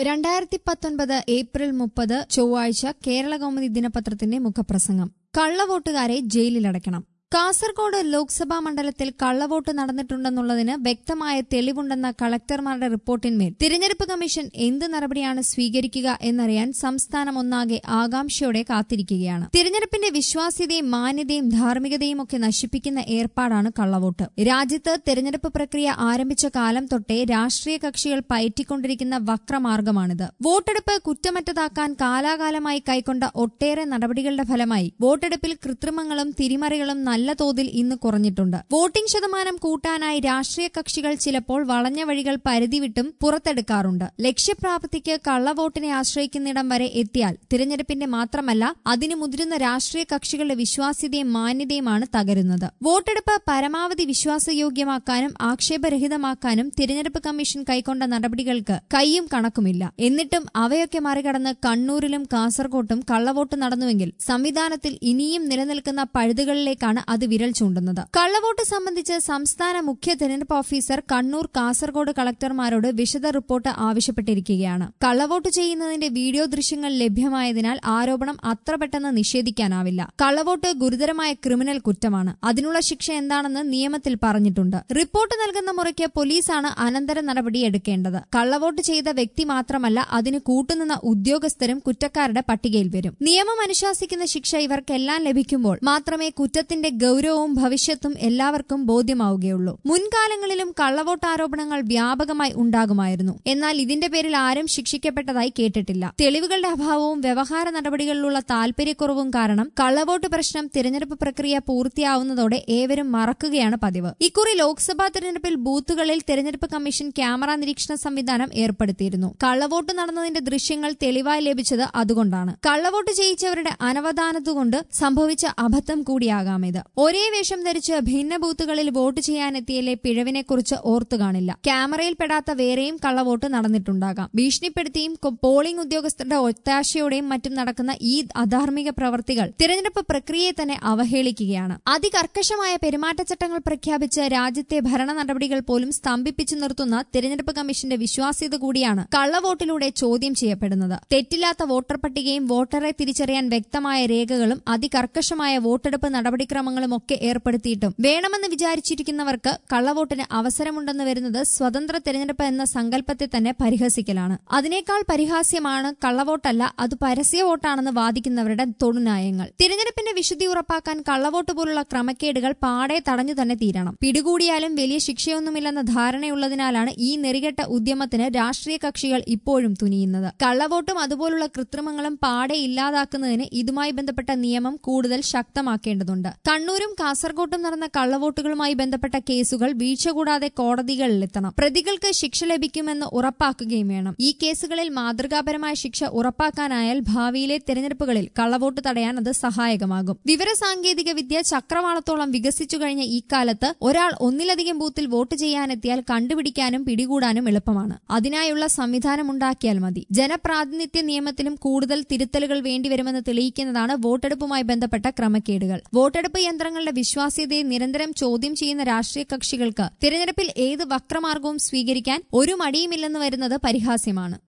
രണ്ടായിരത്തി പത്തൊൻപത് ഏപ്രിൽ മുപ്പത് ചൊവ്വാഴ്ച കേരള കൗമുദി ദിനപത്രത്തിന്റെ മുഖപ്രസംഗം കള്ളവോട്ടുകാരെ ജയിലിലടയ്ക്കണം കാസർഗോഡ് ലോക്സഭാ മണ്ഡലത്തിൽ കള്ളവോട്ട് നടന്നിട്ടുണ്ടെന്നുള്ളതിന് വ്യക്തമായ തെളിവുണ്ടെന്ന കളക്ടർമാരുടെ റിപ്പോർട്ടിന്മേൽ തിരഞ്ഞെടുപ്പ് കമ്മീഷൻ എന്ത് നടപടിയാണ് സ്വീകരിക്കുക എന്നറിയാൻ സംസ്ഥാനം ഒന്നാകെ ആകാംക്ഷയോടെ കാത്തിരിക്കുകയാണ് തിരഞ്ഞെടുപ്പിന്റെ വിശ്വാസ്യതയും മാന്യതയും ധാർമ്മികതയും ഒക്കെ നശിപ്പിക്കുന്ന ഏർപ്പാടാണ് കള്ളവോട്ട് രാജ്യത്ത് തെരഞ്ഞെടുപ്പ് പ്രക്രിയ ആരംഭിച്ച കാലം തൊട്ടേ രാഷ്ട്രീയ കക്ഷികൾ പയറ്റിക്കൊണ്ടിരിക്കുന്ന വക്രമാർഗമാണിത് വോട്ടെടുപ്പ് കുറ്റമറ്റതാക്കാൻ കാലാകാലമായി കൈക്കൊണ്ട ഒട്ടേറെ നടപടികളുടെ ഫലമായി വോട്ടെടുപ്പിൽ കൃത്രിമങ്ങളും തിരിമറികളും നല്ല തോതിൽ ഇന്ന് കുറഞ്ഞിട്ടുണ്ട് വോട്ടിംഗ് ശതമാനം കൂട്ടാനായി രാഷ്ട്രീയ കക്ഷികൾ ചിലപ്പോൾ വളഞ്ഞ വഴികൾ പരിധിവിട്ടും പുറത്തെടുക്കാറുണ്ട് ലക്ഷ്യപ്രാപ്തിക്ക് കള്ളവോട്ടിനെ ആശ്രയിക്കുന്നിടം വരെ എത്തിയാൽ തിരഞ്ഞെടുപ്പിന്റെ മാത്രമല്ല അതിന് മുതിരുന്ന രാഷ്ട്രീയ കക്ഷികളുടെ വിശ്വാസ്യതയും മാന്യതയുമാണ് തകരുന്നത് വോട്ടെടുപ്പ് പരമാവധി വിശ്വാസയോഗ്യമാക്കാനും ആക്ഷേപരഹിതമാക്കാനും തിരഞ്ഞെടുപ്പ് കമ്മീഷൻ കൈക്കൊണ്ട നടപടികൾക്ക് കൈയും കണക്കുമില്ല എന്നിട്ടും അവയൊക്കെ മറികടന്ന് കണ്ണൂരിലും കാസർകോട്ടും കള്ളവോട്ട് നടന്നുവെങ്കിൽ സംവിധാനത്തിൽ ഇനിയും നിലനിൽക്കുന്ന പഴുതുകളിലേക്കാണ് അത് വിരൽ ചൂണ്ടുന്നത് കള്ളവോട്ട് സംബന്ധിച്ച് സംസ്ഥാന മുഖ്യ തെരഞ്ഞെടുപ്പ് ഓഫീസർ കണ്ണൂർ കാസർഗോഡ് കളക്ടർമാരോട് വിശദ റിപ്പോർട്ട് ആവശ്യപ്പെട്ടിരിക്കുകയാണ് കള്ളവോട്ട് ചെയ്യുന്നതിന്റെ വീഡിയോ ദൃശ്യങ്ങൾ ലഭ്യമായതിനാൽ ആരോപണം അത്ര പെട്ടെന്ന് നിഷേധിക്കാനാവില്ല കള്ളവോട്ട് ഗുരുതരമായ ക്രിമിനൽ കുറ്റമാണ് അതിനുള്ള ശിക്ഷ എന്താണെന്ന് നിയമത്തിൽ പറഞ്ഞിട്ടുണ്ട് റിപ്പോർട്ട് നൽകുന്ന മുറയ്ക്ക് പോലീസാണ് അനന്തര നടപടി എടുക്കേണ്ടത് കള്ളവോട്ട് ചെയ്ത വ്യക്തി മാത്രമല്ല അതിന് കൂട്ടുനിന്ന ഉദ്യോഗസ്ഥരും കുറ്റക്കാരുടെ പട്ടികയിൽ വരും നിയമം അനുശാസിക്കുന്ന ശിക്ഷ ഇവർക്കെല്ലാം ലഭിക്കുമ്പോൾ മാത്രമേ കുറ്റത്തിന്റെ ഗൌരവവും ഭവിഷ്യത്തും എല്ലാവർക്കും ബോധ്യമാവുകയുള്ളൂ മുൻകാലങ്ങളിലും കള്ളവോട്ട് ആരോപണങ്ങൾ വ്യാപകമായി ഉണ്ടാകുമായിരുന്നു എന്നാൽ ഇതിന്റെ പേരിൽ ആരും ശിക്ഷിക്കപ്പെട്ടതായി കേട്ടിട്ടില്ല തെളിവുകളുടെ അഭാവവും വ്യവഹാര നടപടികളിലുള്ള താൽപര്യക്കുറവും കാരണം കള്ളവോട്ട് പ്രശ്നം തിരഞ്ഞെടുപ്പ് പ്രക്രിയ പൂർത്തിയാവുന്നതോടെ ഏവരും മറക്കുകയാണ് പതിവ് ഇക്കുറി ലോക്സഭാ തെരഞ്ഞെടുപ്പിൽ ബൂത്തുകളിൽ തെരഞ്ഞെടുപ്പ് കമ്മീഷൻ ക്യാമറ നിരീക്ഷണ സംവിധാനം ഏർപ്പെടുത്തിയിരുന്നു കള്ളവോട്ട് നടന്നതിന്റെ ദൃശ്യങ്ങൾ തെളിവായി ലഭിച്ചത് അതുകൊണ്ടാണ് കള്ളവോട്ട് ചെയ്യിച്ചവരുടെ അനവധാനതുകൊണ്ട് സംഭവിച്ച അബദ്ധം കൂടിയാകാം ഇത് ഒരേ വേഷം ധരിച്ച് ഭിന്ന ബൂത്തുകളിൽ വോട്ട് ചെയ്യാനെത്തിയതിലെ പിഴവിനെക്കുറിച്ച് ഓർത്തു കാണില്ല ക്യാമറയിൽ പെടാത്ത വേറെയും കള്ളവോട്ട് നടന്നിട്ടുണ്ടാകാം ഭീഷണിപ്പെടുത്തിയും കൊ- പോളിംഗ് ഉദ്യോഗസ്ഥരുടെ ഒത്താശയോടെയും മറ്റും നടക്കുന്ന ഈ അധാർമിക പ്രവർത്തികൾ തിരഞ്ഞെടുപ്പ് പ്രക്രിയയെ തന്നെ അവഹേളിക്കുകയാണ് അതികർക്കശമായ പെരുമാറ്റച്ചട്ടങ്ങൾ പ്രഖ്യാപിച്ച് രാജ്യത്തെ ഭരണ നടപടികൾ പോലും സ്തംഭിപ്പിച്ചു നിർത്തുന്ന തിരഞ്ഞെടുപ്പ് കമ്മീഷന്റെ വിശ്വാസ്യത കൂടിയാണ് കള്ളവോട്ടിലൂടെ ചോദ്യം ചെയ്യപ്പെടുന്നത് തെറ്റില്ലാത്ത വോട്ടർ പട്ടികയും വോട്ടറെ തിരിച്ചറിയാൻ വ്യക്തമായ രേഖകളും അതികർക്കശമായ വോട്ടെടുപ്പ് നടപടിക്രമങ്ങളും ഒക്കെ ഏർപ്പെടുത്തിയിട്ടും വേണമെന്ന് വിചാരിച്ചിരിക്കുന്നവർക്ക് കള്ളവോട്ടിന് അവസരമുണ്ടെന്ന് വരുന്നത് സ്വതന്ത്ര തെരഞ്ഞെടുപ്പ് എന്ന സങ്കല്പത്തെ തന്നെ പരിഹസിക്കലാണ് അതിനേക്കാൾ പരിഹാസ്യമാണ് കള്ളവോട്ടല്ല അത് പരസ്യ വോട്ടാണെന്ന് വാദിക്കുന്നവരുടെ തൊടുന്യായങ്ങൾ തിരഞ്ഞെടുപ്പിന്റെ വിശുദ്ധി ഉറപ്പാക്കാൻ കള്ളവോട്ട് പോലുള്ള ക്രമക്കേടുകൾ പാടെ തടഞ്ഞു തന്നെ തീരണം പിടികൂടിയാലും വലിയ ശിക്ഷയൊന്നുമില്ലെന്ന ധാരണയുള്ളതിനാലാണ് ഈ നെറികെട്ട ഉദ്യമത്തിന് രാഷ്ട്രീയ കക്ഷികൾ ഇപ്പോഴും തുനിയുന്നത് കള്ളവോട്ടും അതുപോലുള്ള കൃത്രിമങ്ങളും പാടെ ഇല്ലാതാക്കുന്നതിന് ഇതുമായി ബന്ധപ്പെട്ട നിയമം കൂടുതൽ ശക്തമാക്കേണ്ടതുണ്ട് കണ്ണൂരും കാസർകോട്ടും നടന്ന കള്ളവോട്ടുകളുമായി ബന്ധപ്പെട്ട കേസുകൾ വീഴ്ച കൂടാതെ കോടതികളിലെത്തണം പ്രതികൾക്ക് ശിക്ഷ ലഭിക്കുമെന്ന് ഉറപ്പാക്കുകയും വേണം ഈ കേസുകളിൽ മാതൃകാപരമായ ശിക്ഷ ഉറപ്പാക്കാനായാൽ ഭാവിയിലെ തെരഞ്ഞെടുപ്പുകളിൽ കള്ളവോട്ട് തടയാൻ അത് സഹായകമാകും വിവരസാങ്കേതിക വിദ്യ ചക്രവാളത്തോളം വികസിച്ചു കഴിഞ്ഞ ഈ കാലത്ത് ഒരാൾ ഒന്നിലധികം ബൂത്തിൽ വോട്ട് ചെയ്യാനെത്തിയാൽ കണ്ടുപിടിക്കാനും പിടികൂടാനും എളുപ്പമാണ് അതിനായുള്ള സംവിധാനം ഉണ്ടാക്കിയാൽ മതി ജനപ്രാതിനിധ്യ നിയമത്തിലും കൂടുതൽ തിരുത്തലുകൾ വേണ്ടിവരുമെന്ന് തെളിയിക്കുന്നതാണ് വോട്ടെടുപ്പുമായി ബന്ധപ്പെട്ട ക്രമക്കേടുകൾ വോട്ടെടുപ്പ് യന്ത്രങ്ങളുടെ വിശ്വാസ്യതയെ നിരന്തരം ചോദ്യം ചെയ്യുന്ന രാഷ്ട്രീയ കക്ഷികൾക്ക് തിരഞ്ഞെടുപ്പിൽ ഏത് വക്രമാർഗവും സ്വീകരിക്കാൻ ഒരു മടിയുമില്ലെന്ന് വരുന്നത് പരിഹാസ്യമാണ്